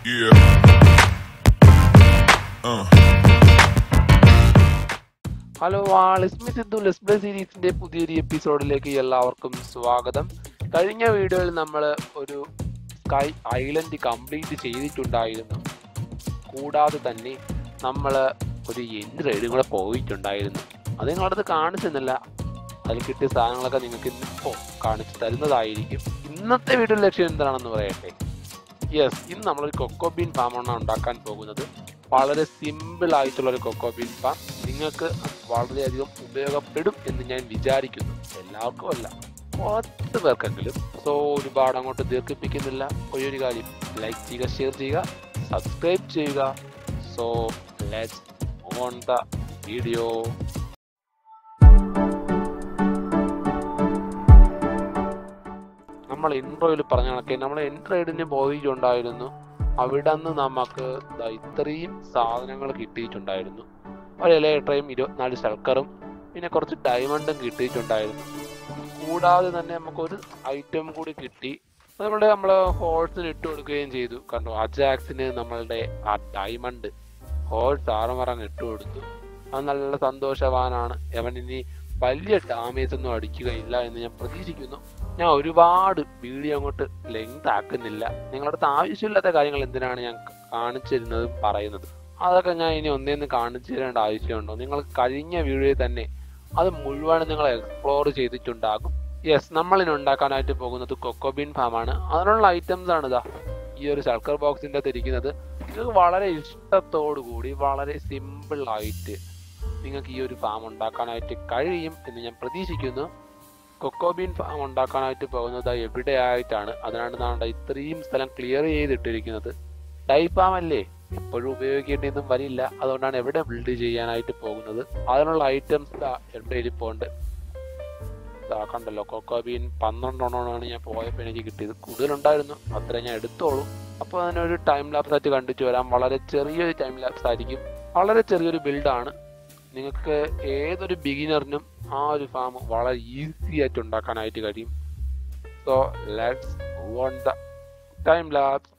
Yeah. Uh. Hello ആ ലിസ്മി സിദ്ധു ലെസ്ബേ സീരീസിന്റെ പുതിയൊരു എപ്പിസോഡിലേക്ക് എല്ലാവർക്കും സ്വാഗതം കഴിഞ്ഞ വീഡിയോയിൽ നമ്മൾ ഒരു സ്കൈ ഐലൻഡ് കംപ്ലീറ്റ് ചെയ്തിട്ടുണ്ടായിരുന്നു കൂടാതെ തന്നെ നമ്മൾ ഒരു എൻഡ് റൈഡും കൂടെ പോയിട്ടുണ്ടായിരുന്നു അത് നിങ്ങളടുത്ത് കാണിച്ചെന്നില്ല അതിൽ കിട്ടിയ സാധനങ്ങളൊക്കെ നിങ്ങൾക്ക് ഇന്നിപ്പോൾ കാണിച്ചു തരുന്നതായിരിക്കും ഇന്നത്തെ വീഡിയോ ലക്ഷ്യം എന്താണെന്ന് പറയട്ടെ യെസ് ഇന്ന് നമ്മളൊരു കൊക്കോ ബീൻ ഫാമാണ് ഉണ്ടാക്കാൻ പോകുന്നത് വളരെ സിമ്പിൾ ആയിട്ടുള്ള ഒരു കൊക്കോ ബീൻ ഫാം നിങ്ങൾക്ക് വളരെയധികം ഉപയോഗപ്പെടും എന്ന് ഞാൻ വിചാരിക്കുന്നു എല്ലാവർക്കും അല്ല കുറച്ച് പേർക്കെങ്കിലും സോ ഒരുപാട് അങ്ങോട്ട് ദീർഘിപ്പിക്കുന്നില്ല ഒരു കാര്യം ലൈക്ക് ചെയ്യുക ഷെയർ ചെയ്യുക സബ്സ്ക്രൈബ് ചെയ്യുക so let's on the video നമ്മൾ ഇൻട്രോയിൽ പറഞ്ഞ കണക്കെ നമ്മൾ എൻട്രൈഡിന് പോയിട്ടുണ്ടായിരുന്നു അവിടെ നിന്ന് നമുക്ക് ദാ ഇത്രയും സാധനങ്ങൾ കിട്ടിയിട്ടുണ്ടായിരുന്നു ഒരു ഇലയട്രയും ഇരുപത്തിനാല് ശർക്കറും പിന്നെ കുറച്ച് ഡയമണ്ടും കിട്ടിയിട്ടുണ്ടായിരുന്നു കൂടാതെ തന്നെ നമുക്കൊരു ഐറ്റം കൂടി കിട്ടി അത് നമ്മളുടെ നമ്മൾ ഹോൾസിന് ഇട്ട് കൊടുക്കുകയും ചെയ്തു കണ്ടു അജാക്സിന് നമ്മളുടെ ആ ഡയമണ്ട് ഹോൾസ് ആറുമറങ്ങ് ഇട്ട് കൊടുത്തു അത് നല്ല സന്തോഷവാനാണ് അവൻ ഇനി വലിയ ഡാമേജ് ഒന്നും അടിക്കുകയില്ല എന്ന് ഞാൻ പ്രതീക്ഷിക്കുന്നു ഞാൻ ഒരുപാട് വീഡിയോ അങ്ങോട്ട് ലെങ്ത് ആക്കുന്നില്ല നിങ്ങളുടെ അടുത്ത് ആവശ്യമില്ലാത്ത കാര്യങ്ങൾ എന്തിനാണ് ഞാൻ കാണിച്ചു തരുന്നതും പറയുന്നത് അതൊക്കെ ഞാൻ ഇനി ഒന്നേന്ന് കാണിച്ചു തരേണ്ട ആവശ്യമുണ്ടോ നിങ്ങൾ കഴിഞ്ഞ വീഡിയോയിൽ തന്നെ അത് മുഴുവൻ നിങ്ങൾ എക്സ്പ്ലോർ ചെയ്തിട്ടുണ്ടാകും യെസ് നമ്മൾ ഇനി ഉണ്ടാക്കാനായിട്ട് പോകുന്നത് കൊക്കോബീൻ ഫാമാണ് അതിനുള്ള ഐറ്റംസ് ആണ് ഇതാ ഈ ഒരു ശർക്കർ ബോക്സിന്റെ അകത്ത് ഇരിക്കുന്നത് നിങ്ങൾക്ക് വളരെ ഇഷ്ടത്തോടു കൂടി വളരെ സിമ്പിൾ ആയിട്ട് നിങ്ങൾക്ക് ഈ ഒരു ഫാം ഉണ്ടാക്കാനായിട്ട് കഴിയും എന്ന് ഞാൻ പ്രതീക്ഷിക്കുന്നു കൊക്കോബീൻ ഫാം ഉണ്ടാക്കാനായിട്ട് പോകുന്നത് എവിടെയായിട്ടാണ് അതിനാണ് നാണ്ട ഇത്രയും സ്ഥലം ക്ലിയർ ചെയ്തിട്ടിരിക്കുന്നത് ഡൈ ഫാം അല്ലേ എപ്പോഴും ഉപയോഗിക്കേണ്ടിയൊന്നും വരില്ല അതുകൊണ്ടാണ് എവിടെ ബിൽഡ് ചെയ്യാനായിട്ട് പോകുന്നത് അതിനുള്ള ഐറ്റംസ് എവിടെ ഇരിപ്പുണ്ട് ദാ കണ്ടല്ലോ കൊക്കോബീൻ പന്ത്രണ്ടെണ്ണമാണ് ഞാൻ പോയപ്പോൾ എനിക്ക് കിട്ടിയത് കൂടുതലുണ്ടായിരുന്നു അത്ര ഞാൻ എടുത്തോളൂ അപ്പോൾ അതിനൊരു ടൈം ലാപ്സ് ആയിട്ട് കണ്ടിട്ട് വരാം വളരെ ചെറിയൊരു ടൈം ലാപ്സ് ആയിരിക്കും വളരെ ചെറിയൊരു ബിൽഡാണ് നിങ്ങൾക്ക് ഏതൊരു ബിഗിനറിനും ആ ഒരു ഫാം വളരെ ഈസി ആയിട്ട് ഉണ്ടാക്കാനായിട്ട് കഴിയും so let's won the time lapse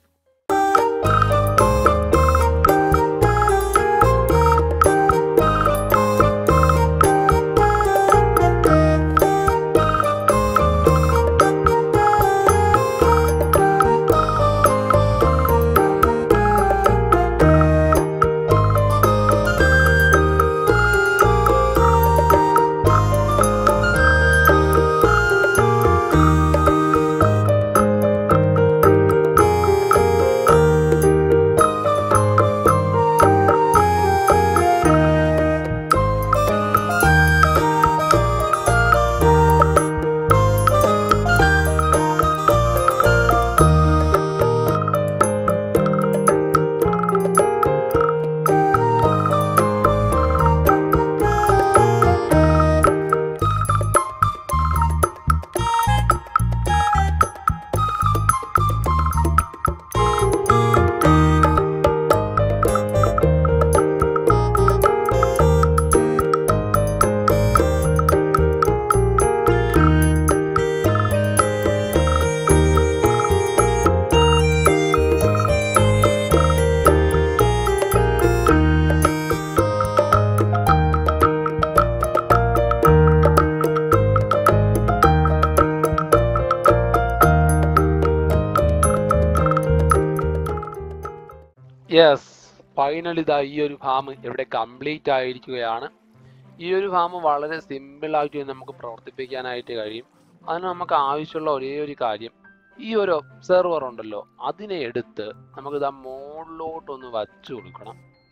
yes finally ഇതാ ഈ ഒരു ഫാം ഇവിടെ കംപ്ലീറ്റ് ആയിരിക്കുകയാണ് ഈ ഒരു ഫാം വളരെ സിമ്പിൾ ആയിട്ട് നമുക്ക് പ്രവർത്തിപ്പിക്കാനായിട്ട് കഴിയും അതിന് നമുക്ക് ആവശ്യമുള്ള ഒരേ ഒരു കാര്യം ഈ ഒരു ഒബ്സർവർ ഉണ്ടല്ലോ അതിനെ എടുത്ത് നമുക്ക് ഇതാ മുകളിലോട്ടൊന്ന് വച്ചു കൊടുക്കണം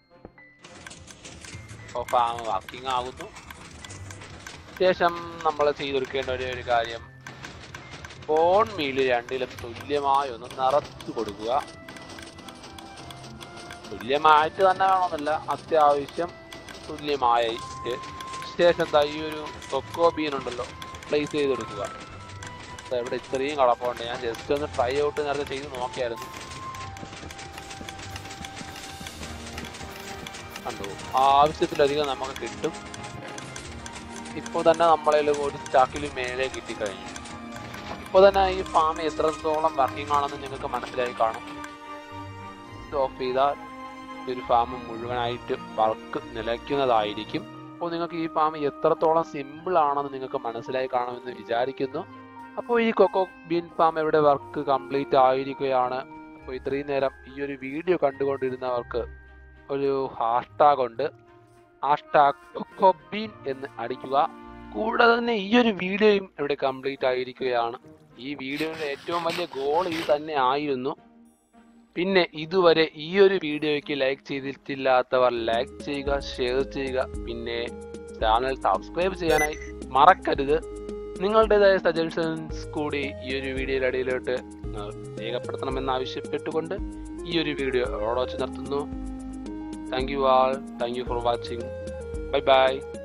അപ്പോൾ ഫാം വർക്കിംഗ് ആകുന്നു ശേഷം നമ്മൾ ചെയ്തെടുക്കേണ്ട ഒരേ ഒരു കാര്യം ബോൺ മീല് രണ്ടിലും തുല്യമായി ഒന്ന് നിറച്ചു കൊടുക്കുക തുല്യമായിട്ട് തന്നെ വേണമെന്നില്ല അത്യാവശ്യം തുല്യമായിട്ട് ശേഷം ദാ ഈ ഒരു കൊക്കോ ബീൻ ഉണ്ടല്ലോ പ്ലേസ് ചെയ്ത് കൊടുക്കുക ദാ ഇവിടെ ഇത്രയും കളപ്പുണ്ട് ഞാൻ ജസ്റ്റ് ഒന്ന് ട്രൈ ഔട്ട് നേരത്തെ ചെയ്ത് നോക്കിയായിരുന്നു കണ്ടു ആവശ്യത്തിലധികം നമുക്ക് കിട്ടും ഇപ്പോൾ തന്നെ നമ്മളതിൽ ഒരു സ്റ്റാക്കിൽ മേലെ കിട്ടിക്കഴിഞ്ഞു ഇപ്പോൾ തന്നെ ഈ ഫാം എത്രത്തോളം വർക്കിംഗ് ആണെന്ന് നിങ്ങൾക്ക് മനസ്സിലായി കാണും ഇത് ഓഫ് ചെയ്താൽ ഈ ഒരു ഫാം മുഴുവനായിട്ട് വർക്ക് നിലയ്ക്കുന്നതായിരിക്കും അപ്പോൾ നിങ്ങൾക്ക് ഈ ഫാം എത്രത്തോളം സിമ്പിൾ ആണെന്ന് നിങ്ങൾക്ക് മനസ്സിലായി കാണുമെന്ന് വിചാരിക്കുന്നു അപ്പോൾ ഈ കൊക്കോ ബീൻ ഫാം ഇവിടെ വർക്ക് കംപ്ലീറ്റ് ആയിരിക്കുകയാണ് അപ്പോൾ ഇത്രയും നേരം ഈ ഒരു വീഡിയോ കണ്ടുകൊണ്ടിരുന്നവർക്ക് ഒരു ഹാഷ്ടാഗ് ഉണ്ട് ഹാഷ്ടാഗ് കൊക്കോ ബീൻ എന്ന് അടിക്കുക കൂടാതെ തന്നെ ഈ ഒരു വീഡിയോയും ഇവിടെ കംപ്ലീറ്റ് ആയിരിക്കുകയാണ് ഈ വീഡിയോയുടെ ഏറ്റവും വലിയ ഗോൾ ഇത് തന്നെ ആയിരുന്നു പിന്നെ ഇതുവരെ ഈ ഒരു വീഡിയോയ്ക്ക് ലൈക്ക് ചെയ്തിട്ടില്ലാത്തവർ ലൈക്ക് ചെയ്യുക ഷെയർ ചെയ്യുക പിന്നെ ചാനൽ സബ്സ്ക്രൈബ് ചെയ്യാനായി മറക്കരുത് നിങ്ങളുടേതായ സജഷൻസ് കൂടി ഈ ഒരു വീഡിയോയുടെ ഇടയിലോട്ട് നിങ്ങൾ രേഖപ്പെടുത്തണമെന്ന് ആവശ്യപ്പെട്ടുകൊണ്ട് ഈ ഒരു വീഡിയോ എവിടെ വെച്ച് നിർത്തുന്നു thank you all thank you for watching bye by